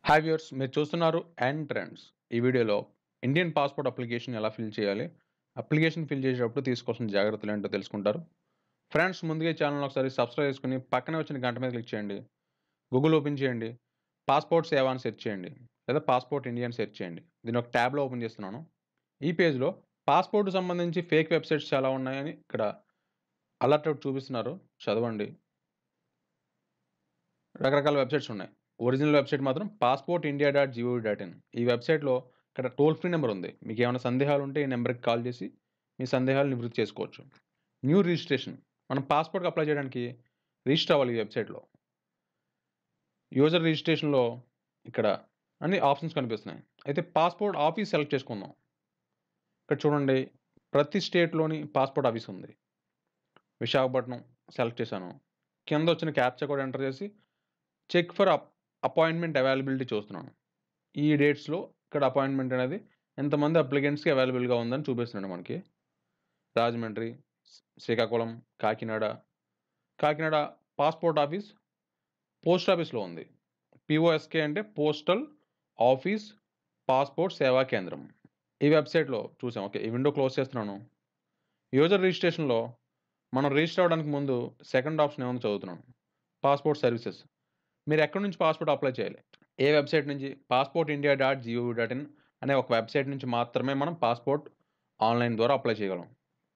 hi viewers మీరు చూస్తున్నారు and trends ఈ వీడియోలో ఇండియన్ పాస్పోర్ట్ అప్లికేషన్ ఎలా ఫిల్ చేయాలి అప్లికేషన్ ఫిల్ చేసేటప్పుడు తీసుకోవాల్సిన జాగ్రత్తలు ఏంటో తెలుసుకుంటారు ఫ్రెండ్స్ ముందుగా ఈ ఛానల్ ఒకసారి సబ్స్క్రైబ్ చేసుకుని పక్కనే వచ్చిన గంట మీద క్లిక్ చేయండి గూగుల్ ఓపెన్ చేయండి పాస్పోర్ట్ సేవ అని సెర్చ్ చేయండి లేదా పాస్పోర్ట్ ఇండియా అని సెర్చ్ చేయండి దీని ఒక ట్యాబ్లో ఓపెన్ చేస్తున్నాను ఈ పేజ్లో పాస్పోర్ట్ సంబంధించి ఫేక్ వెబ్సైట్స్ చాలా ఉన్నాయని ఇక్కడ అలర్ట్ అవుట్ చూపిస్తున్నారు చదవండి రకరకాల వెబ్సైట్స్ ఉన్నాయి ఒరిజినల్ వెబ్సైట్ మాత్రం passport India dot G O V dot in ఈ వెబ్సైట్లో ఇక్కడ టోల్ ఫ్రీ నెంబర్ ఉంది మీకు ఏమైనా సందేహాలు ఉంటే ఈ నెంబర్కి కాల్ చేసి మీ సందేహాలు నివృత్తి చేసుకోవచ్చు న్యూ రిజిస్ట్రేషన్ మనం పాస్పోర్ట్కి అప్లై చేయడానికి రిజిస్టర్ అవ్వాలి ఈ వెబ్సైట్లో యూజర్ రిజిస్ట్రేషన్లో ఇక్కడ అన్ని ఆప్షన్స్ కనిపిస్తున్నాయి అయితే పాస్పోర్ట్ ఆఫీస్ సెలెక్ట్ చేసుకుందాం ఇక్కడ చూడండి ప్రతి స్టేట్లోని పాస్పోర్ట్ ఆఫీస్ ఉంది విశాఖపట్నం సెలెక్ట్ చేశాను కింద వచ్చిన క్యాప్చా కూడా ఎంటర్ చేసి check for up appointment availability చూస్తున్నాను ఈ డేట్స్లో ఇక్కడ అపాయింట్మెంట్ అనేది ఎంతమంది అప్లికెంట్స్కి అవైలబుల్గా ఉందని చూపిస్తున్నాడు మనకి Rajahmundry Srikakulam Kakinada Kakinada passport office post ఆఫీస్లో ఉంది పిఓఎస్కే అంటే పోస్టల్ ఆఫీస్ పాస్పోర్ట్ సేవా కేంద్రం ఈ వెబ్సైట్లో చూసాం ఓకే ఈ విండో క్లోజ్ చేస్తున్నాను యూజర్ రిజిస్ట్రేషన్లో మనం రిజిస్టర్ అవ్వడానికి ముందు సెకండ్ ఆప్షన్ ఏమో చదువుతున్నాను పాస్పోర్ట్ సర్వీసెస్ మీరు ఎక్కడి నుంచి పాస్పోర్ట్ అప్లై చేయాలి ఏ వెబ్సైట్ నుంచి passport India dot G O V dot in అనే ఒక వెబ్సైట్ నుంచి మాత్రమే మనం పాస్పోర్ట్ ఆన్లైన్ ద్వారా అప్లై చేయగలం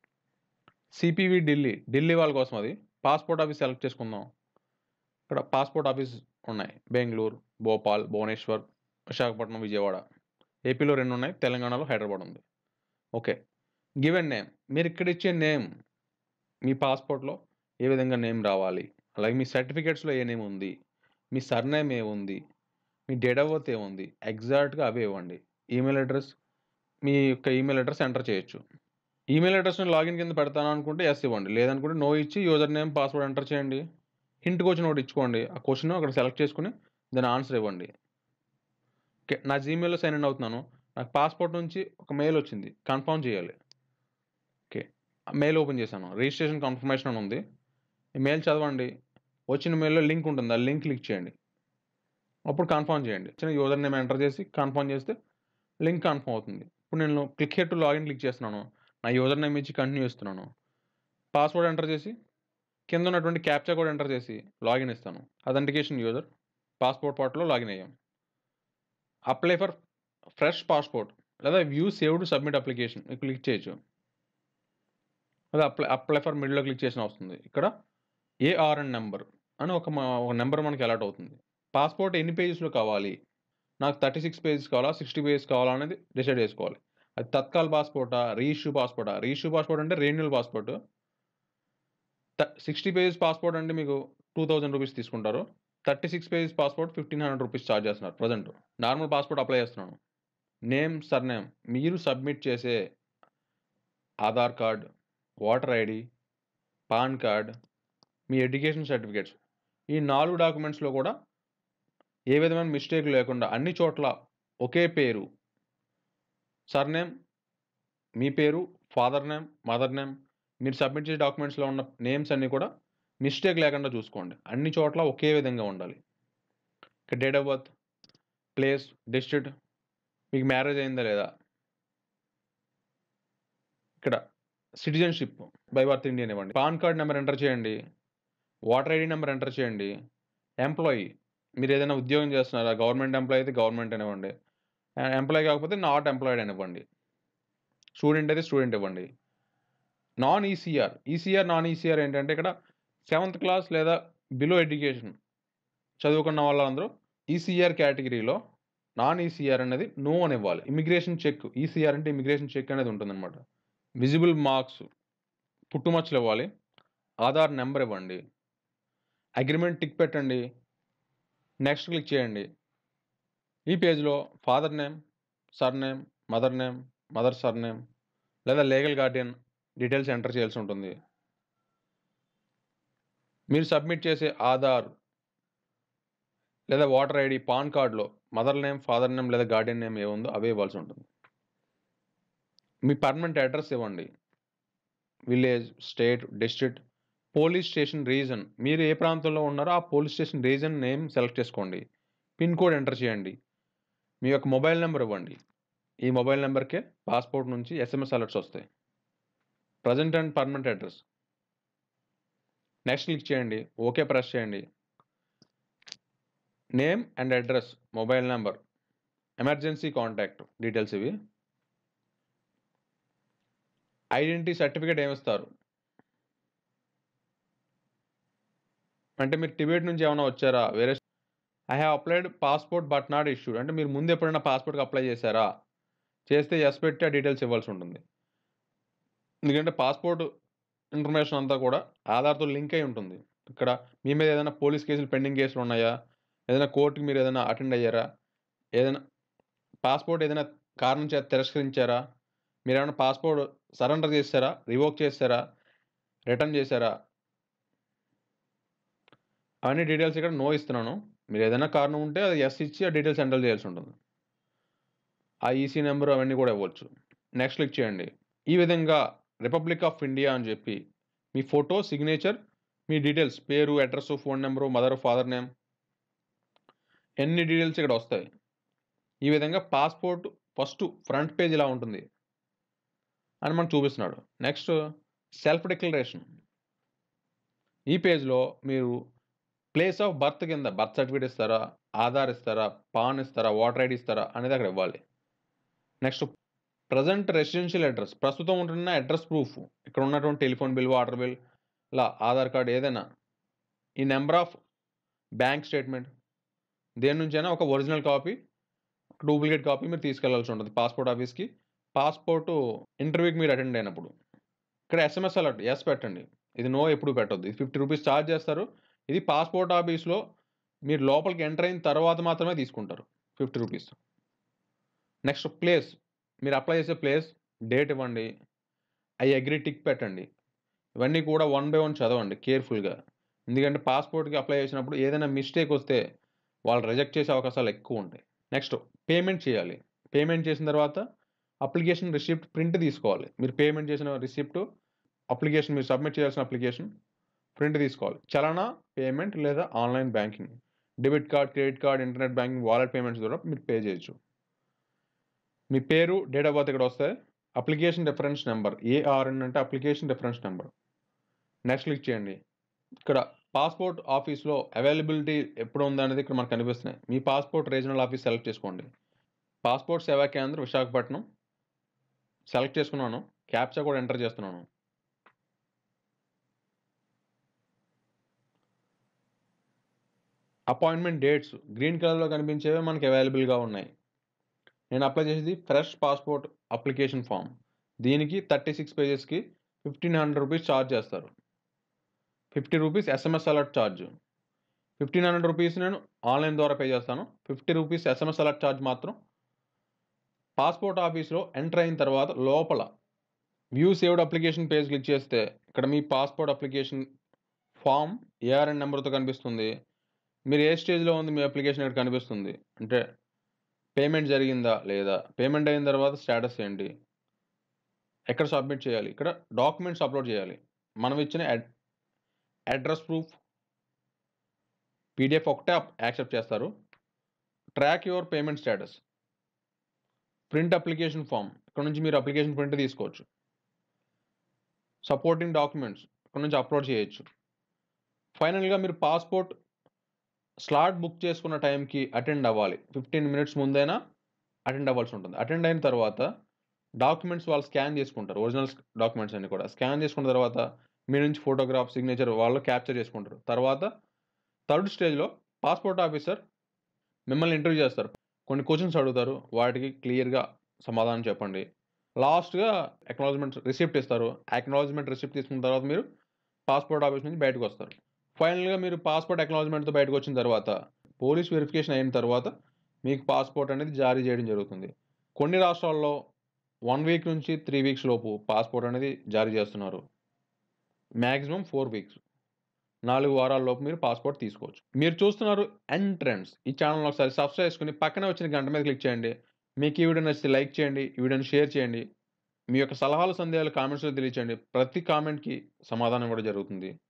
సిపివి ఢిల్లీ ఢిల్లీ వాళ్ళ కోసం అది పాస్పోర్ట్ ఆఫీస్ సెలెక్ట్ చేసుకుందాం ఇక్కడ పాస్పోర్ట్ ఆఫీస్ ఉన్నాయి బెంగళూరు భోపాల్ భువనేశ్వర్ విశాఖపట్నం విజయవాడ ఏపీలో రెండు ఉన్నాయి తెలంగాణలో హైదరాబాద్ ఉంది ఓకే గివెన్ నేమ్ మీరు ఇక్కడ ఇచ్చే నేమ్ మీ పాస్పోర్ట్లో ఏ విధంగా నేమ్ రావాలి అలాగే మీ సర్టిఫికేట్స్లో ఏ నేమ్ ఉంది మీ సర్నేమ్ ఏముంది మీ డేట్ ఆఫ్ బర్త్ ఏముంది ఎగ్జాక్ట్గా అవే ఇవ్వండి ఈమెయిల్ అడ్రస్ మీ యొక్క ఈమెయిల్ అడ్రస్ ఎంటర్ చేయొచ్చు ఈమెయిల్ అడ్రస్ని లాగిన్ కింద పెడతాను అనుకుంటే ఎస్ ఇవ్వండి లేదనుకుంటే నో ఇచ్చి యూజర్ నేమ్ పాస్వర్డ్ ఎంటర్ చేయండి హింట్ క్వశ్చన్ ఒకటి ఇచ్చుకోండి ఆ క్వశ్చన్ అక్కడ సెలెక్ట్ చేసుకుని దాని ఆన్సర్ ఇవ్వండి ఓకే నా జీమెయిల్లో సైన్ ఇన్ అవుతున్నాను నాకు పాస్పోర్ట్ నుంచి ఒక మెయిల్ వచ్చింది కన్ఫర్మ్ చేయాలి ఓకే మెయిల్ ఓపెన్ చేశాను రిజిస్ట్రేషన్ కన్ఫర్మేషన్ అని ఉంది ఈ మెయిల్ చదవండి వచ్చిన మెయిల్లో లింక్ ఉంటుంది ఆ లింక్ క్లిక్ చేయండి అప్పుడు కన్ఫర్మ్ చేయండి చిన్న యూజర్ నేమ్ ఎంటర్ చేసి కన్ఫర్మ్ చేస్తే లింక్ కన్ఫర్మ్ అవుతుంది ఇప్పుడు నేను click here to login click చేస్తున్నాను నా యూజర్ నేమ్ ఇచ్చి కంటిన్యూ ఇస్తున్నాను పాస్వర్డ్ ఎంటర్ చేసి కింద ఉన్నటువంటి క్యాప్చా కూడా ఎంటర్ చేసి లాగిన్ ఇస్తాను అథెంటికేషన్ యూజర్ పాస్పోర్ట్ పార్ట్లో లాగిన్ అయ్యాం అప్లై ఫర్ ఫ్రెష్ పాస్పోర్ట్ లేదా view saved submit application click చేయొచ్చు అదే అప్లై అప్లై ఫర్ మిడిల్లో క్లిక్ చేసిన వస్తుంది ఇక్కడ ఏఆర్ఎన్ నెంబర్ అని ఒక మా- ఒక నెంబర్ మనకి అలర్ట్ అవుతుంది పాస్పోర్ట్ ఎన్ని పేజెస్లో కావాలి నాకు థర్టీ సిక్స్ పేజెస్ కావాలా సిక్స్టీ పేజెస్ కావాలా అనేది డిసైడ్ చేసుకోవాలి అది తత్కాల్ పాస్పోర్టా రీఇష్యూ పాస్పోర్టా రీఇష్యూ పాస్పోర్ట్ అంటే renewal passport sixty pages passport అంటే మీకు టూ థౌజండ్ రూపీస్ తీసుకుంటారు thirty six pages passport fifteen hundred rupees charge చేస్తున్నారు ప్రజెంట్ నార్మల్ పాస్పోర్ట్ అప్లై చేస్తున్నాను నేమ్ సర్నేమ్ మీరు సబ్మిట్ చేసే Aadhaar card voter ID PAN card మీ ఎడ్యుకేషన్ సర్టిఫికేట్స్ ఈ నాలుగు డాక్యుమెంట్స్లో కూడా ఏ విధమైన మిస్టేక్ లేకుండా అన్ని చోట్ల ఒకే పేరు సర్నేమ్ మీ పేరు ఫాదర్ నేమ్ మదర్ నేమ్ మీరు సబ్మిట్ చేసే డాక్యుమెంట్స్లో ఉన్న నేమ్స్ అన్నీ కూడా మిస్టేక్ లేకుండా చూసుకోండి అన్ని చోట్ల ఒకే విధంగా ఉండాలి ఇక్కడ date of birth place district మీకు మ్యారేజ్ అయిందా లేదా ఇక్కడ సిటిజన్షిప్ బై బర్త్ ఇండియన్ ఇవ్వండి పాన్ కార్డ్ నెంబర్ ఎంటర్ చేయండి ఓటర్ ఐడి నెంబర్ ఎంటర్ చేయండి ఎంప్లాయీ మీరు ఏదైనా ఉద్యోగం చేస్తున్నారా గవర్నమెంట్ ఎంప్లాయీ అయితే గవర్నమెంట్ అనివ్వండి ఎంప్లాయీ కాకపోతే నాట్ ఎంప్లాయిడ్ అనివ్వండి స్టూడెంట్ అయితే స్టూడెంట్ ఇవ్వండి non ECR ECR non ECR ఏంటంటే ఇక్కడ సెవెంత్ క్లాస్ లేదా బిలో ఎడ్యుకేషన్ చదువుకున్న వాళ్ళందరూ ఈసీఆర్ కేటగిరీలో నాన్ ఈసీఆర్ అనేది నో అని ఇవ్వాలి ఇమిగ్రేషన్ చెక్ ఈసీఆర్ అంటే ఇమిగ్రేషన్ చెక్ అనేది ఉంటుందన్నమాట విజిబుల్ మార్క్స్ పుట్టుమచ్చలు ఇవ్వాలి ఆధార్ నెంబర్ ఇవ్వండి అగ్రిమెంట్ టిక్ పెట్టండి నెక్స్ట్ క్లిక్ చేయండి ఈ పేజ్లో father name surname mother name mother surname లేదా లీగల్ గార్డియన్ డీటెయిల్స్ ఎంటర్ చేయాల్సి ఉంటుంది మీరు సబ్మిట్ చేసే ఆధార్ లేదా ఓటర్ ఐడి పాన్ కార్డులో మదర్ నేమ్ ఫాదర్ నేమ్ లేదా గార్డియన్ నేమ్ ఏముందో అవే ఇవ్వాల్సి ఉంటుంది మీ పర్మనెంట్ అడ్రస్ ఇవ్వండి village state district police station region మీరు ఏ ప్రాంతంలో ఉన్నారో ఆ police station region name select చేసుకోండి పిన్ కోడ్ ఎంటర్ చేయండి మీ యొక్క మొబైల్ నెంబర్ ఇవ్వండి ఈ మొబైల్ నెంబర్కే పాస్పోర్ట్ నుంచి ఎస్ఎంఎస్ అలర్ట్స్ వస్తాయి present and permanent address next click చేయండి ఓకే ప్రెస్ చేయండి name and address mobile number emergency contact details ఇవి ఐడెంటిటీ సర్టిఫికేట్ ఏమిస్తారు అంటే మీరు టిబెట్ నుంచి ఏమైనా వచ్చారా వేరే I have applied passport but not issued అంటే మీరు ముందు ఎప్పుడైనా పాస్పోర్ట్కి అప్లై చేశారా చేస్తే ఎస్ పెట్టి ఆ డీటెయిల్స్ ఇవ్వాల్సి ఉంటుంది ఎందుకంటే పాస్పోర్ట్ ఇన్ఫర్మేషన్ అంతా కూడా ఆధార్తో లింక్ అయి ఉంటుంది ఇక్కడ మీ మీద ఏదైనా పోలీస్ కేసులు పెండింగ్ కేసులు ఉన్నాయా ఏదైనా కోర్టుకి మీరు ఏదైనా అటెండ్ అయ్యారా ఏదైనా పాస్పోర్ట్ ఏదైనా కారణం చేత తిరస్కరించారా మీరు ఏమైనా పాస్పోర్ట్ సరెండర్ చేశారా రివోక్ చేశారా రిటర్న్ చేశారా అవన్నీ డీటెయిల్స్ ఇక్కడ నో ఇస్తున్నాను మీరు ఏదైనా కారణం ఉంటే అది ఎస్ ఇచ్చి ఆ డీటెయిల్స్ ఎంటర్ చేయాల్సి ఉంటుంది ఆ ఈసీ నెంబర్ అవన్నీ కూడా ఇవ్వచ్చు నెక్స్ట్ క్లిక్ చేయండి ఈ విధంగా రిపబ్లిక్ ఆఫ్ ఇండియా అని చెప్పి మీ ఫోటో సిగ్నేచర్ మీ డీటెయిల్స్ పేరు address phone number mother father name ఎన్ని డీటెయిల్స్ ఇక్కడ వస్తాయి ఈ విధంగా పాస్పోర్ట్ ఫస్ట్ ఫ్రంట్ పేజ్ ఇలా ఉంటుంది అని మనకు చూపిస్తున్నాడు నెక్స్ట్ సెల్ఫ్ డిక్లరేషన్ ఈ పేజ్లో మీరు ప్లేస్ ఆఫ్ బర్త్ కింద బర్త్ సర్టిఫికేట్ ఇస్తారా ఆధార్ ఇస్తారా పాన్ ఇస్తారా ఓటర్ ఐడి ఇస్తారా అనేది అక్కడ ఇవ్వాలి నెక్స్ట్ ప్రజెంట్ రెసిడెన్షియల్ అడ్రస్ ప్రస్తుతం ఉంటున్న అడ్రస్ ప్రూఫ్ ఇక్కడ ఉన్నటువంటి టెలిఫోన్ బిల్ వాటర్ బిల్ ఇలా ఆధార్ కార్డ్ ఏదైనా ఈ నెంబర్ ఆఫ్ బ్యాంక్ స్టేట్మెంట్ దేని నుంచైనా ఒక ఒరిజినల్ కాపీ డూప్లికేట్ కాపీ మీరు తీసుకెళ్లాల్సి ఉంటుంది పాస్పోర్ట్ ఆఫీస్కి పాస్పోర్ట్ ఇంటర్వ్యూకి మీరు అటెండ్ అయినప్పుడు ఇక్కడ ఎస్ఎంఎస్ అలర్ట్ ఎస్ పెట్టండి ఇది నో ఎప్పుడు పెట్టొద్దు ఇది ఫిఫ్టీ రూపీస్ ఛార్జ్ చేస్తారు ఇది పాస్పోర్ట్ ఆఫీస్లో మీరు లోపలికి ఎంటర్ అయిన తర్వాత మాత్రమే తీసుకుంటారు ఫిఫ్టీ రూపీస్ నెక్స్ట్ ప్లేస్ మీరు అప్లై చేసే ప్లేస్ డేట్ ఇవ్వండి ఐ అగ్రి టిక్ పెట్టండి ఇవన్నీ కూడా వన్ బై వన్ చదవండి కేర్ఫుల్గా ఎందుకంటే పాస్పోర్ట్కి అప్లై చేసినప్పుడు ఏదైనా మిస్టేక్ వస్తే వాళ్ళు రిజెక్ట్ చేసే అవకాశాలు ఎక్కువ ఉంటాయి నెక్స్ట్ పేమెంట్ చేయాలి పేమెంట్ చేసిన తర్వాత అప్లికేషన్ రిసిప్ట్ ప్రింట్ తీసుకోవాలి మీరు పేమెంట్ చేసిన రిసిప్ట్ అప్లికేషన్ మీరు సబ్మిట్ చేయాల్సిన అప్లికేషన్ ప్రింట్ తీసుకోవాలి చలనా పేమెంట్ లేదా online banking debit card credit card internet banking wallet payments ద్వారా మీరు పే చేయొచ్చు మీ పేరు డేట్ ఆఫ్ బర్త్ ఇక్కడ వస్తాయి అప్లికేషన్ డిఫరెన్స్ నెంబర్ ఏఆర్ఎన్ అంటే application difference number next click చేయండి ఇక్కడ పాస్పోర్ట్ ఆఫీస్లో అవైలబిలిటీ ఎప్పుడు ఉందనేది ఇక్కడ మనకు కనిపిస్తున్నాయి మీ పాస్పోర్ట్ రీజనల్ ఆఫీస్ సెలెక్ట్ చేసుకోండి పాస్పోర్ట్ సేవా కేంద్రం విశాఖపట్నం సెలెక్ట్ చేసుకున్నాను క్యాప్చా కూడా ఎంటర్ చేస్తున్నాను అపాయింట్మెంట్ డేట్స్ గ్రీన్ కలర్లో కనిపించేవి మనకి అవైలబుల్గా ఉన్నాయి నేను అప్లై చేసేది ఫ్రెష్ పాస్పోర్ట్ అప్లికేషన్ ఫామ్ దీనికి థర్టీ సిక్స్ పేజెస్కి ఫిఫ్టీన్ హండ్రెడ్ రూపీస్ ఛార్జ్ చేస్తారు fifty rupees SMS alert charge fifteen hundred rupees నేను ఆన్లైన్ ద్వారా పే చేస్తాను fifty rupees SMS alert charge మాత్రం పాస్పోర్ట్ ఆఫీస్లో ఎంటర్ అయిన తర్వాత లోపల view saved application page click చేస్తే ఇక్కడ మీ పాస్పోర్ట్ అప్లికేషన్ ఫామ్ ఏఆర్ఎన్ నెంబర్తో కనిపిస్తుంది మీరు ఏ స్టేజ్లో ఉంది మీ అప్లికేషన్ ఇక్కడ కనిపిస్తుంది అంటే పేమెంట్ జరిగిందా లేదా పేమెంట్ అయిన తర్వాత స్టేటస్ ఏంటి ఎక్కడ సబ్మిట్ చేయాలి ఇక్కడ డాక్యుమెంట్స్ అప్లోడ్ చేయాలి మనం ఇచ్చిన అడ్రస్ ప్రూఫ్ పీడిఎఫ్ ఒకటే యాక్సెప్ట్ చేస్తారు track your payment status print application form ఇక్కడ నుంచి మీరు అప్లికేషన్ ప్రింట్ తీసుకోవచ్చు సపోర్టింగ్ డాక్యుమెంట్స్ ఇక్కడ నుంచి అప్లోడ్ చేయొచ్చు ఫైనల్గా మీరు పాస్పోర్ట్ స్లాట్ బుక్ చేసుకున్న టైంకి అటెండ్ అవ్వాలి ఫిఫ్టీన్ మినిట్స్ ముందైనా అటెండ్ అవ్వాల్సి ఉంటుంది అటెండ్ అయిన తర్వాత డాక్యుమెంట్స్ వాళ్ళు స్కాన్ చేసుకుంటారు ఒరిజినల్ డాక్యుమెంట్స్ అన్ని కూడా స్కాన్ చేసుకున్న తర్వాత మీ నుంచి ఫోటోగ్రాఫ్ సిగ్నేచర్ వాళ్ళు క్యాప్చర్ చేసుకుంటారు తర్వాత థర్డ్ స్టేజ్లో పాస్పోర్ట్ ఆఫీసర్ మిమ్మల్ని ఇంటర్వ్యూ చేస్తారు కొన్ని క్వశ్చన్స్ అడుగుతారు వాటికి క్లియర్గా సమాధానం చెప్పండి లాస్ట్గా అక్నాలజ్మెంట్ రిసిప్ట్ ఇస్తారు అక్నాలజ్మెంట్ రిసిప్ట్ తీసుకున్న తర్వాత మీరు పాస్పోర్ట్ ఆఫీస్ నుంచి బయటకు వస్తారు ఫైనల్గా మీరు పాస్పోర్ట్ అక్నాలజ్మెంట్తో బయటకు వచ్చిన తర్వాత పోలీస్ వెరిఫికేషన్ అయిన తర్వాత మీకు పాస్పోర్ట్ అనేది జారీ చేయడం జరుగుతుంది కొన్ని రాష్ట్రాల్లో వన్ వీక్ నుంచి త్రీ వీక్స్ లోపు పాస్పోర్ట్ అనేది జారీ చేస్తున్నారు మ్యాక్సిమం ఫోర్ వీక్స్ నాలుగు వారాల లోపు మీరు పాస్పోర్ట్ తీసుకోవచ్చు మీరు చూస్తున్నారు ఎంట్రన్స్ ఈ ఛానల్ ఒకసారి సబ్స్క్రైబ్ చేసుకుని పక్కనే వచ్చిన గంట మీద క్లిక్ చేయండి మీకు ఈ వీడియో నచ్చితే లైక్ చేయండి ఈ వీడియోని షేర్ చేయండి మీ యొక్క సలహాలు సందేహాలు కామెంట్స్లో తెలియచేయండి ప్రతి కామెంట్కి సమాధానం కూడా జరుగుతుంది